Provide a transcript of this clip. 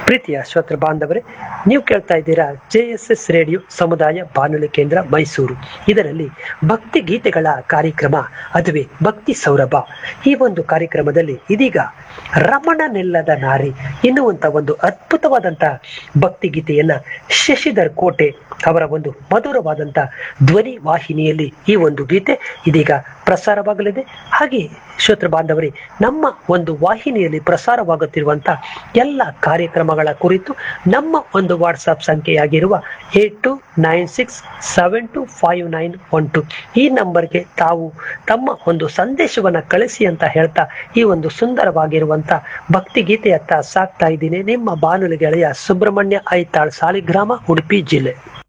ಪ್ರೀತಿಯ ಶ್ರೋತೃ ಬಾಂಧವರೇ ನೀವು ಕೇಳ್ತಾ ಇದ್ದೀರಾ ಜೆ ಎಸ್ ಎಸ್ ರೇಡಿಯೋ ಸಮುದಾಯ ಬಾನುಲಿ ಕೇಂದ್ರ ಮೈಸೂರು ಇದರಲ್ಲಿ ಭಕ್ತಿ ಗೀತೆಗಳ ಕಾರ್ಯಕ್ರಮ ಅದುವೇ ಭಕ್ತಿ ಸೌರಭ ಈ ಒಂದು ಕಾರ್ಯಕ್ರಮದಲ್ಲಿ ಇದೀಗ ರಮಣನೆಲ್ಲದ ನಾರಿ ಎನ್ನುವಂತ ಒಂದು ಅದ್ಭುತವಾದಂತ ಭಕ್ತಿ ಗೀತೆಯನ್ನ ಶಶಿಧರ್ ಕೋಟೆ ಅವರ ಒಂದು ಮಧುರವಾದಂತ ಧ್ವನಿ ವಾಹಿನಿಯಲ್ಲಿ ಈ ಒಂದು ಗೀತೆ ಇದೀಗ ಪ್ರಸಾರವಾಗಲಿದೆ ಹಾಗೆ ಶ್ರೋತೃ ಬಾಂಧವರೇ ನಮ್ಮ ಒಂದು ವಾಹಿನಿಯಲ್ಲಿ ಪ್ರಸಾರವಾಗುತ್ತಿರುವಂತ ಎಲ್ಲ ಕಾರ್ಯಕ್ರಮಗಳ ಕುರಿತು ನಮ್ಮ ಒಂದು ವಾಟ್ಸಪ್ ಸಂಖ್ಯೆಯಾಗಿರುವ eight two nine six seven two five nine one two ಈ ನಂಬರ್ಗೆ ತಾವು ತಮ್ಮ ಒಂದು ಸಂದೇಶವನ್ನ ಕಳಿಸಿ ಅಂತ ಹೇಳ್ತಾ ಈ ಒಂದು ಸುಂದರವಾಗಿರುವಂತ ಭಕ್ತಿ ಗೀತೆಯತ್ತ ಸಾಕ್ತಾ ಇದ್ದೀನಿ ನಿಮ್ಮ ಬಾನುಲಿ ಗೆಳೆಯ ಸುಬ್ರಹ್ಮಣ್ಯ ಐತಾಳ್ ಸಾಲಿಗ್ರಾಮ ಉಡುಪಿ ಜಿಲ್ಲೆ